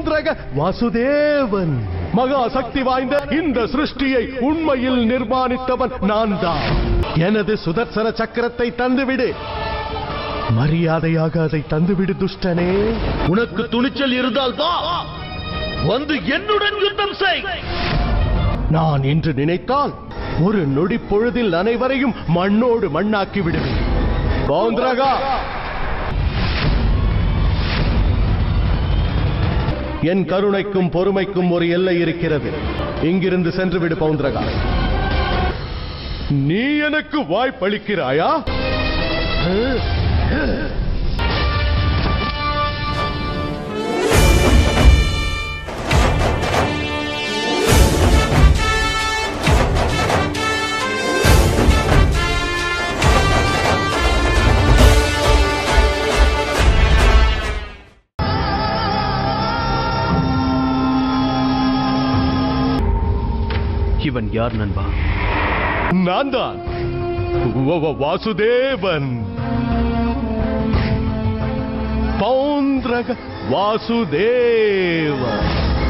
பௌந்திரக வாசுதேவன் மகா சக்தி வாய்ந்த இந்த சிருஷ்டியை உண்மையில் நிர்மாணித்தவன் நான் தான் எனது சுதர்சன சக்கரத்தை தந்துவிடு மரியாதையாக அதை தந்துவிடு துஷ்டனே உனக்கு துணிச்சல் இருந்தால் வா வந்து என்னுடன் யுத்தம் செய் நான் இன்று நினைத்தால் ஒரு நொடி பொழுதில் அனைவரையும் மண்ணோடு மண்ணாக்கி விடுவேன் பௌந்திரகா என் கருணைக்கும் பொறுமைக்கும் ஒரு எல்லை இருக்கிறது இங்கிருந்து சென்று விடு பௌந்திரகா நீ எனக்கு வாய்ப்பளிக்கிறாயா இவன் யார் நண்பா நான் தான் வ- வ- வாசுதேவன் பௌந்திரக வாசுதேவன்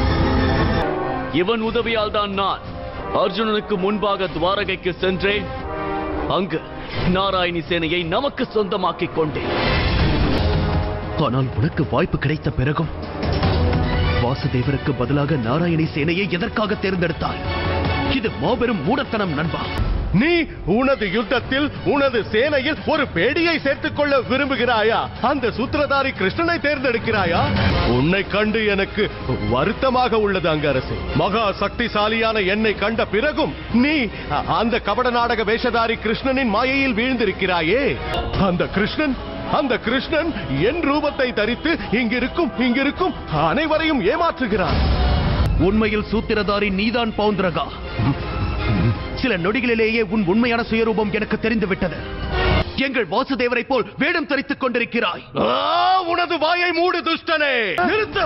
இவன் உதவியால் தான் நான் அர்ஜுனனுக்கு முன்பாக துவாரகைக்கு சென்றேன் அங்கு நாராயணி சேனையை நமக்கு சொந்தமாக்கிக் கொண்டேன் ஆனால் உனக்கு வாய்ப்பு கிடைத்த பிறகும் வாசுதேவருக்கு பதிலாக நாராயணி சேனையை எதற்காக தேர்ந்தெடுத்தாய் இது மாபெரும் மூடத்தனம் நண்பா நீ உனது யுத்தத்தில் உனது சேனையில் ஒரு பேடியை சேர்த்துக் கொள்ள விரும்புகிறாயா அந்த சூத்திரதாரி கிருஷ்ணனை தேர்ந்தெடுக்கிறாயா உன்னை கண்டு எனக்கு வருத்தமாக உள்ளது அங்கரசே மகா சக்திசாலியான என்னை கண்ட பிறகும் நீ அ- அந்த கபட நாடக வேஷதாரி கிருஷ்ணனின் மாயையில் வீழ்ந்திருக்கிறாயே அந்த கிருஷ்ணன் அந்த கிருஷ்ணன் என் ரூபத்தை தரித்து இங்கிருக்கும் இங்கிருக்கும் அனைவரையும் ஏமாற்றுகிறான் உண்மையில் சூத்திரதாரி நீதான் பவுந்திரகா சில நொடிகளிலேயே உன் உண்மையான சுயரூபம் எனக்கு தெரிந்து விட்டது எங்கள் வாசுதேவரை போல் வேடம் தரித்துக் கொண்டிருக்கிறாய் ஆ, உனது வாயை மூடு துஷ்டனே நிறுத்து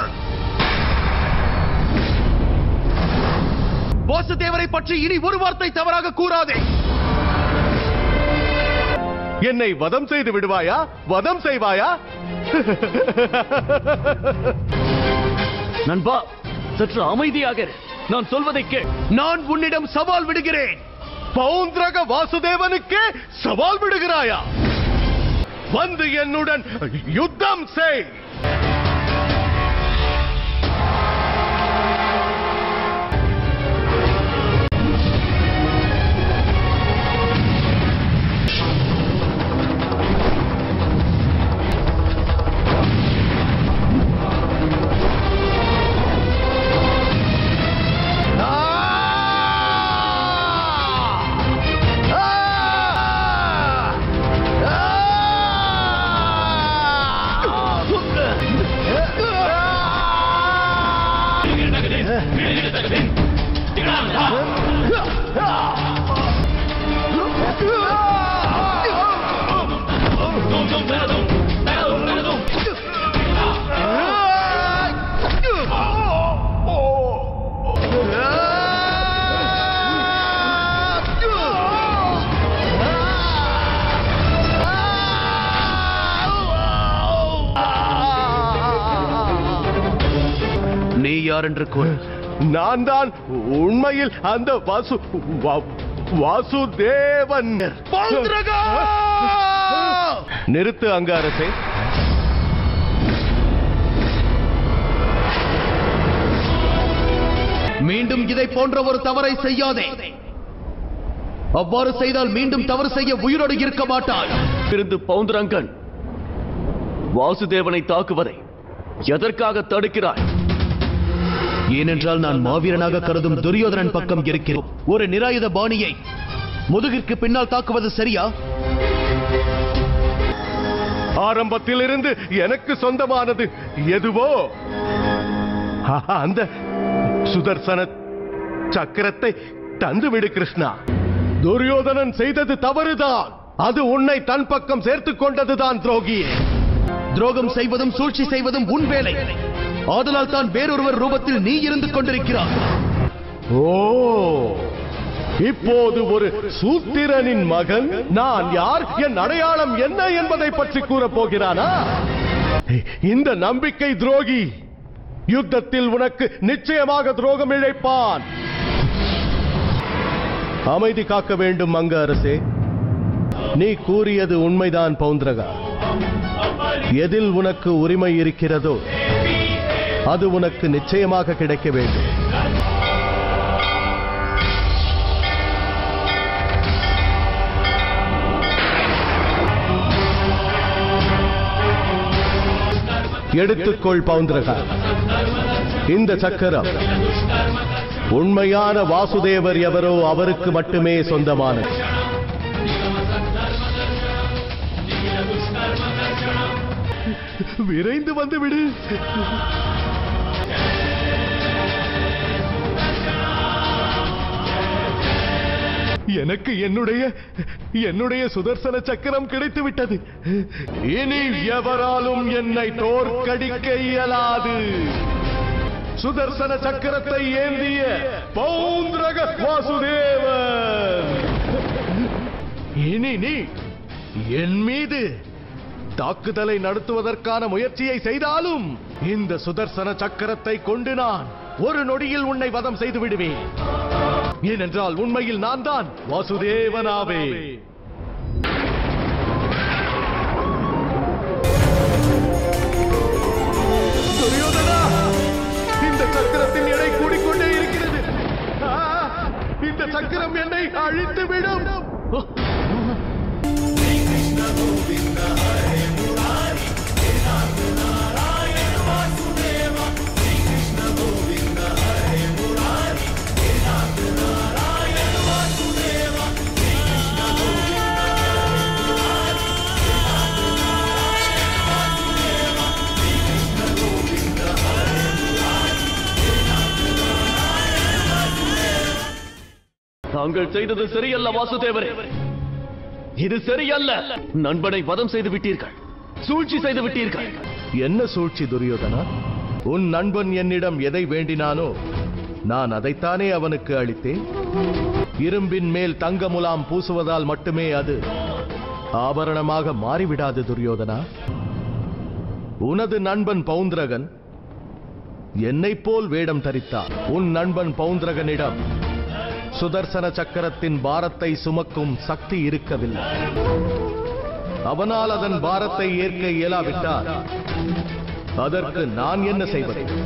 வாசுதேவரை பற்றி இனி ஒரு வார்த்தை தவறாக கூறாதே என்னை வதம் செய்து விடுவாயா வதம் செய்வாயா நண்பா சற்று அமைதியாக இரு. நான் சொல்வதை கேள் நான் உன்னிடம் சவால் விடுகிறேன் பௌந்திரக வாசுதேவனுக்கே சவால் விடுகிறாயா வந்து என்னுடன் யுத்தம் செய் நீ யார் என்று கூறு நான் தான் உண்மையில் அந்த வாசு வா- வாசுதேவன் பௌந்திரகா! நிறுத்து அங்க அரசே மீண்டும் இதை போன்ற ஒரு தவறை செய்யாதே அவ்வாறு செய்தால் மீண்டும் தவறு செய்ய உயிரோடு இருக்க மாட்டாய் இருந்து பவுந்தரங்கன் வாசுதேவனை தாக்குவதை எதற்காக தடுக்கிறாய் ஏனென்றால் நான் மாவீரனாக கருதும் துரியோதனன் பக்கம் இருக்கிறேன் ஒரு நிராயுத பாணியை முதுகிற்கு பின்னால் தாக்குவது சரியா ஆரம்பத்தில் இருந்து எனக்கு சொந்தமானது எதுவோ அந்த சுதர்சன சக்கரத்தை தந்துவிடு கிருஷ்ணா துரியோதனன் செய்தது தவறுதான் அது உன்னை தன் பக்கம் சேர்த்துக் கொண்டதுதான் துரோகியே துரோகம் செய்வதும் சூழ்ச்சி செய்வதும் உன் வேலை ஆதலால் தான் வேறொருவர் ரூபத்தில் நீ இருந்து கொண்டிருக்கிறாய் ஓ இப்போது ஒரு சூத்திரனின் மகன் நான் யார் என் அடையாளம் என்ன என்பதை பற்றி கூறப் போகிறானா இந்த நம்பிக்கை துரோகி யுத்தத்தில் உனக்கு நிச்சயமாக துரோகம் இழைப்பான் அமைதி காக்க வேண்டும் மங்க அரசே நீ கூறியது உண்மைதான் பவுந்திரகா எதில் உனக்கு உரிமை இருக்கிறதோ அது உனக்கு நிச்சயமாக கிடைக்க வேண்டும் எடுத்துக்கொள் பவுந்திரகா இந்த சக்கரம் உண்மையான வாசுதேவர் எவரோ அவருக்கு மட்டுமே சொந்தமானது விரைந்து வந்து விடு எனக்கு என்னுடைய என்னுடைய சுதர்சன சக்கரம் கிடைத்து விட்டது இனி எவராலும் என்னை தோற்கடிக்க இயலாது சுதர்சன சக்கரத்தை ஏந்திய பௌந்திரக வாசுதேவன் இனி நீ என் மீது தாக்குதலை நடத்துவதற்கான முயற்சியை செய்தாலும் இந்த சுதர்சன சக்கரத்தை கொண்டு நான் ஒரு நொடியில் உன்னை வதம் செய்து விடுவேன் ஏனென்றால் உண்மையில் நான் தான் வாசுதேவனாவே துரியோதனா இந்த சக்கரத்தின் எடை கூடிக்கொண்டே இருக்கிறது ஆ, இந்த சக்கரம் என்னை அழித்து விடும் தாங்கள் செய்தது சரியல்ல வாசுதேவரே இது சரியல்ல நண்பனை வதம் செய்து விட்டீர்கள் சூழ்ச்சி செய்து விட்டீர்கள் என்ன சூழ்ச்சி துரியோதனா உன் நண்பன் என்னிடம் எதை வேண்டினானோ நான் அதைத்தானே அவனுக்கு அளித்தேன் இரும்பின் மேல் தங்க முலாம் பூசுவதால் மட்டுமே அது ஆபரணமாக மாறிவிடாது துரியோதனா உனது நண்பன் பவுந்திரகன் என்னைப் போல் வேடம் தரித்தான் உன் நண்பன் பவுந்திரகனிடம் சுதர்சன சக்கரத்தின் பாரத்தை சுமக்கும் சக்தி இருக்கவில்லை அவனால் அதன் பாரத்தை ஏற்க இயலாவிட்டால் அதற்கு நான் என்ன செய்வது